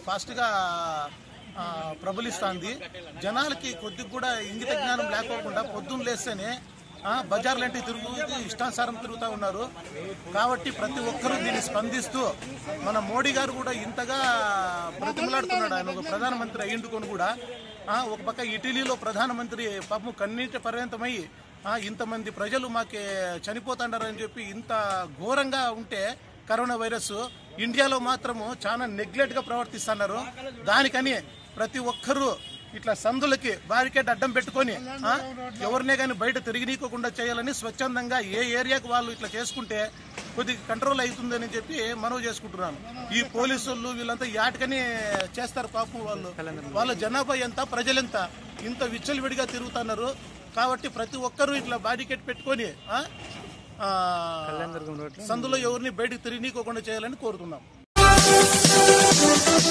ఫాస్ట్గా ఆ, ప్రబలిస్తోంది జనాలకి కొద్దిగా కూడా ఇంగిత జ్ఞానం లేకోకుండా పొద్దున్న లేస్తేనే ఆ, బజార్ లాంటివి తిరుగు ఇష్టానుసారం తిరుగుతూ ఉన్నారు కాబట్టి ప్రతి ఒక్కరూ దీన్ని స్పందిస్తూ మన మోడీ గారు కూడా ఇంతగా బ్రతిమలాడుతున్నాడు ఆయన ఒక ప్రధానమంత్రి అయ్యిండుకొని కూడా ఆ, ఒక పక్క ఇటలీలో ప్రధానమంత్రి పాపం కన్నీటి పర్యంతమై ఆ, ఇంతమంది ప్రజలు మాకే చనిపోతాడారని చెప్పి ఇంత ఘోరంగా ఉంటే కరోనా వైరస్ ఇండియాలో మాత్రము చాలా నెగ్లెక్ట్ గా ప్రవర్తిస్తున్నారు దానికని ప్రతి ఒక్కరూ ఇట్లా సందులకి బారికేడ్ అడ్డం పెట్టుకొని ఆ, ఎవరినే కానీ బయట తిరిగినీకోకుండా చేయాలని స్వచ్ఛందంగా ఏ ఏరియాకి వాళ్ళు ఇట్లా చేసుకుంటే కొద్దిగా కంట్రోల్ అవుతుందని చెప్పి మనవి చేసుకుంటున్నాను ఈ పోలీసులు వీళ్ళంతా యాటికని చేస్తారు పాపం వాళ్ళు వాళ్ళ జనాభా ఎంత ప్రజలెంత ఇంత విచ్చలవిడిగా తిరుగుతున్నారు కాబట్టి ప్రతి ఒక్కరూ ఇట్లా బారికేడ్ పెట్టుకొని ఆ, ఆ, సందులో ఎవరిని బయటకు తిరిగినీకోకుండా చేయాలని కోరుతున్నాం